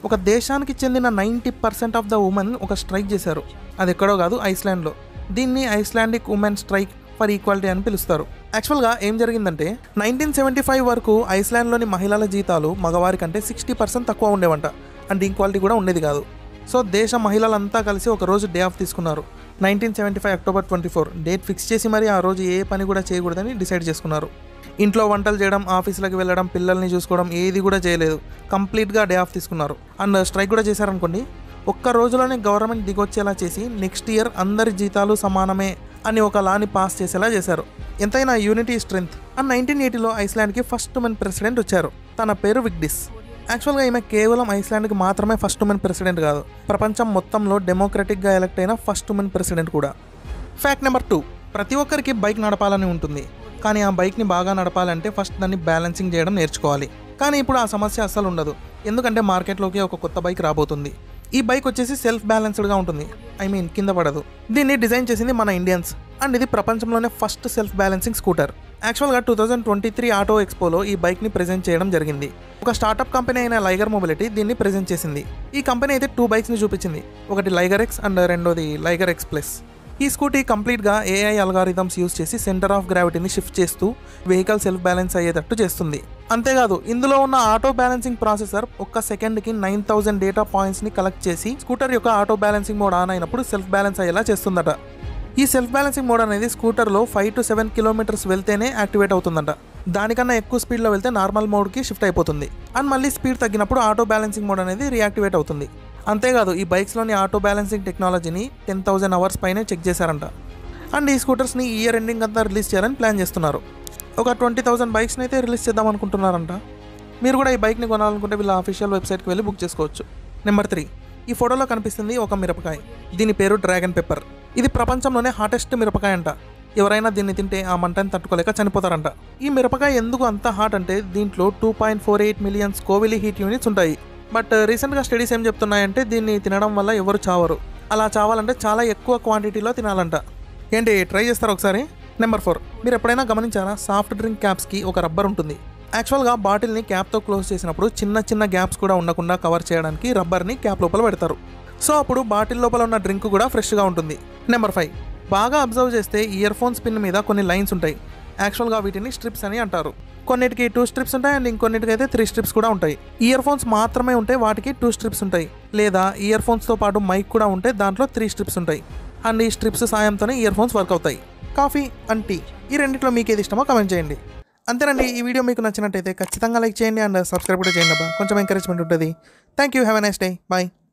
ఒక దేశానికి చెందిన ninety percent of the women ఒక స్ట్రైక్ చేశారు అది ఎక్కడో కాదు ఐస్లాండ్లో దీన్ని Icelandic women strike for equality అని పిలుస్తారు యాక్చువల్గా ఏం జరిగిందంటే నైన్టీన్ సెవెంటీ ఫైవ్ వరకు ఐస్లాండ్లోని మహిళల జీతాలు మగవారి కంటే సిక్స్టీ పర్సెంట్ తక్కువ ఉండేవంట అండ్ ఈక్వాలిటీ కూడా ఉండేది కాదు సో దేశ మహిళలంతా కలిసి ఒక రోజు డే ఆఫ్ తీసుకున్నారు nineteen seventy five October twenty four date fix చేసి మరి ఆ రోజు ఏ పని కూడా చేయకూడదని డిసైడ్ చేసుకున్నారు ఇంట్లో వంటలు చేయడం ఆఫీసులకు వెళ్ళడం పిల్లల్ని చూసుకోవడం ఏది కూడా చేయలేదు కంప్లీట్గా డే ఆఫ్ తీసుకున్నారు అండ్ స్ట్రైక్ కూడా చేశారనుకోండి ఒక్క రోజులోనే గవర్నమెంట్ దిగొచ్చేలా చేసి నెక్స్ట్ ఇయర్ అందరి జీతాలు సమానమే అని ఒక లాని పాస్ చేసేలా చేశారు ఎంతైనా యూనిటీ స్ట్రెంగ్త్ అండ్ నైన్టీన్ ఎయిటీలో ఐస్లాండ్కి ఫస్ట్ ఉమెన్ ప్రెసిడెంట్ వచ్చారు తన పేరు విగ్డిస్ యాక్చువల్గా ఈమె కేవలం ఐస్లాండ్కి మాత్రమే ఫస్ట్ ఉమెన్ ప్రెసిడెంట్ కాదు ప్రపంచం మొత్తంలో డెమోక్రటిక్గా ఎలక్ట్ అయిన ఫస్ట్ ఉమెన్ ప్రెసిడెంట్ కూడా ఫ్యాక్ట్ నెంబర్ టూ ప్రతి ఒక్కరికి బైక్ నడపాలని ఉంటుంది కానీ ఆ బైక్ని బాగా నడపాలంటే ఫస్ట్ దాన్ని బ్యాలెన్సింగ్ చేయడం నేర్చుకోవాలి కానీ ఇప్పుడు ఆ సమస్య అస్సలు ఉండదు ఎందుకంటే మార్కెట్లోకి ఒక కొత్త బైక్ రాబోతుంది ఈ బైక్ వచ్చేసి సెల్ఫ్ బ్యాలెన్స్డ్గా ఉంటుంది ఐ మీన్ కింద పడదు దీన్ని డిజైన్ చేసింది మన ఇండియన్స్ అండ్ ఇది ప్రపంచంలోనే ఫస్ట్ సెల్ఫ్ బ్యాలెన్సింగ్ స్కూటర్ యాక్చువల్గా two thousand twenty three auto ఎక్స్పోలో ఈ బైక్ని ప్రెజెంట్ చేయడం జరిగింది ఒక స్టార్టప్ కంపెనీ అయిన లైగర్ మొబిలిటీ దీన్ని ప్రెజెంట్ చేసింది ఈ కంపెనీ అయితే టూ బైక్స్ని చూపించింది ఒకటి లైగర్ ఎక్స్ అండ్ రెండోది లైగర్ ఎక్స్ ప్లస్ ఈ స్కూటీ కంప్లీట్గా ఏఐ అల్గారిథమ్స్ యూస్ చేసి సెంటర్ ఆఫ్ గ్రావిటీని షిఫ్ట్ చేస్తూ వెహికల్ సెల్ఫ్ బ్యాలెన్స్ అయ్యేటట్టు చేస్తుంది అంతేకాదు ఇందులో ఉన్న ఆటో బ్యాలెన్సింగ్ ప్రాసెసర్ ఒక్క సెకండ్కి నైన్ థౌసండ్ డేటా పాయింట్స్ని కలెక్ట్ చేసి స్కూటర్ యొక్క ఆటో బ్యాలెన్సింగ్ మోడ్ ఆన్ అయినప్పుడు సెల్ఫ్ బ్యాలెన్స్ అయ్యేలా చేస్తుందట ఈ సెల్ఫ్ బ్యాలెన్సింగ్ మోడ్ అనేది స్కూటర్లో ఫైవ్ టు సెవెన్ కిలోమీటర్స్ వెళ్తేనే యాక్టివేట్ అవుతుందంట దానికన్నా ఎక్కువ స్పీడ్లో వెళ్తే నార్మల్ మోడ్కి షిఫ్ట్ అయిపోతుంది అండ్ మళ్ళీ స్పీడ్ తగ్గినప్పుడు ఆటో బ్యాలెన్సింగ్ మోడ్ అనేది రియాక్టివేట్ అవుతుంది అంతేకాదు ఈ బైక్స్లోని ఆటో బ్యాలెన్సింగ్ టెక్నాలజీని టెన్ థౌసండ్ అవర్స్ పైనే చెక్ చేశారంట అండ్ ఈ స్కూటర్స్ని ఈ ఇయర్ ఎండింగ్ అంతా రిలీజ్ చేయాలని ప్లాన్ చేస్తున్నారు ఒక ట్వంటీ థౌసండ్ బైక్స్ని అయితే రిలీజ్ చేద్దాం అనుకుంటున్నారంట మీరు కూడా ఈ బైక్ని కొనాలనుకుంటే వీళ్ళ అఫీషియల్ వెబ్సైట్కి వెళ్ళి బుక్ చేసుకోవచ్చు నెంబర్ త్రీ ఈ ఫోటోలో కనిపిస్తుంది ఒక మిరపకాయ దీని పేరు డ్రాగన్ పెప్పర్ ఇది ప్రపంచంలోనే హాటెస్ట్ మిరపకాయ అంట ఎవరైనా దీన్ని తింటే ఆ మంటని తట్టుకోలేక చనిపోతారంట ఈ మిరపకాయ ఎందుకు అంత హాట్ అంటే దీంట్లో two point four eight millions కోవిలి హీట్ యూనిట్స్ ఉంటాయి బట్ రీసెంట్గా స్టడీస్ ఏం చెప్తున్నాయంటే దీన్ని తినడం వల్ల ఎవరు చావరు అలా చావాలంటే చాలా ఎక్కువ క్వాంటిటీలో తినాలంట ఏంటి ట్రై చేస్తారా ఒకసారి నెంబర్ ఫోర్ మీరు ఎప్పుడైనా గమనించారా సాఫ్ట్ డ్రింక్ క్యాప్స్కి ఒక రబ్బర్ ఉంటుంది యాక్చువల్గా బాటిల్ని క్యాప్తో క్లోజ్ చేసినప్పుడు చిన్న చిన్న గ్యాప్స్ కూడా ఉండకుండా కవర్ చేయడానికి రబ్బర్ని క్యాప్ లోపల పెడతారు సో అప్పుడు బాటిల్ లోపల ఉన్న డ్రింక్ కూడా ఫ్రెష్గా ఉంటుంది నెంబర్ ఫైవ్ బాగా అబ్జర్వ్ చేస్తే ఇయర్ ఫోన్స్ పిన్ మీద కొన్ని లైన్స్ ఉంటాయి యాక్చువల్గా వీటిని స్ట్రిప్స్ అని అంటారు కొన్నిటికి టూ స్ట్రిప్స్ ఉంటాయి అండ్ ఇంకొన్నిటికి అయితే త్రీ స్ట్రిప్స్ కూడా ఉంటాయి ఇయర్ ఫోన్స్ మాత్రమే ఉంటే వాటికి టూ స్ట్రిప్స్ ఉంటాయి లేదా ఇయర్ ఫోన్స్తో పాటు మైక్ కూడా ఉంటే దాంట్లో త్రీ స్ట్రిప్స్ ఉంటాయి అండ్ ఈ స్ట్రిప్స్ సాయంతోనే ఇయర్ ఫోన్స్ వర్క్ అవుతాయి కాఫీ అండ్ టీ ఈ రెండిట్లో మీకు ఏది ఇష్టమో కమెంట్ చేయండి అంతేనండి ఈ వీడియో మీకు నచ్చినట్టయితే ఖచ్చితంగా లైక్ చేయండి అండ్ సబ్స్క్రైబ్ కూడా చేయండి అబ్బా కొంచెం ఎంకరేజ్మెంట్ ఉంటుంది thank you have a nice day bye